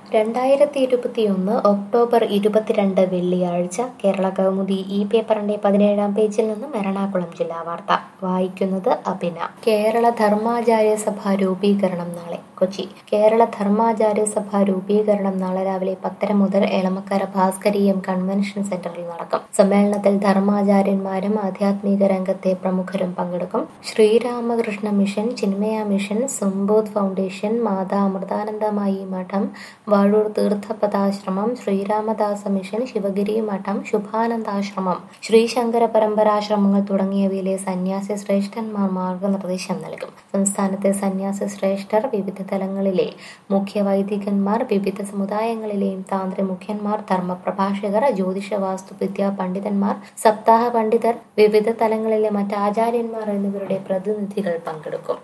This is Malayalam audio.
രണ്ടായിരത്തി ഇരുപത്തിയൊന്ന് ഒക്ടോബർ ഇരുപത്തിരണ്ട് വെള്ളിയാഴ്ച കേരള കൗമുദി ഈ പേപ്പറിന്റെ പതിനേഴാം പേജിൽ നിന്നും എറണാകുളം ജില്ലാ വാർത്ത വായിക്കുന്നത് അഭിന കേരള ധർമാചാര്യ സഭ രൂപീകരണം നാളെ കൊച്ചി കേരള ധർമാചാര്യ സഭ രൂപീകരണം നാളെ രാവിലെ പത്തര മുതൽ എളമക്കര ഭാസ്കരീയം കൺവെൻഷൻ സെന്ററിൽ നടക്കും സമ്മേളനത്തിൽ ധർമാചാര്യന്മാരും ആധ്യാത്മിക രംഗത്തെ പ്രമുഖരും പങ്കെടുക്കും Sreeramakrishna mission Chinmaya mission Sambodh foundation Mata Amritanandamayi Math Vazhoor Theerthapadashramam Sreeramadasa mission Sivagiri Math Subhanandashramam Sree Sankara പരമ്പരാശ്രമങ്ങൾ തുടങ്ങിയവയിലെ സന്യാസി ശ്രേഷ്ഠന്മാർ മാർഗനിർദ്ദേശം നൽകും സംസ്ഥാനത്തെ സന്യാസി ശ്രേഷ്ഠർ വിവിധ തലങ്ങളിലെ മുഖ്യ വൈദികന്മാർ വിവിധ സമുദായങ്ങളിലെയും താന്ത്രി മുഖ്യന്മാർ ധർമ്മപ്രഭാഷകർ ജ്യോതിഷ വാസ്തു വിദ്യാ പണ്ഡിതന്മാർ സപ്താഹ പണ്ഡിതർ വിവിധ തലങ്ങളിലെ മറ്റ് ആചാര്യന്മാർ എന്നിവരുടെ പ്രതിനിധികൾ പങ്കെടുക്കും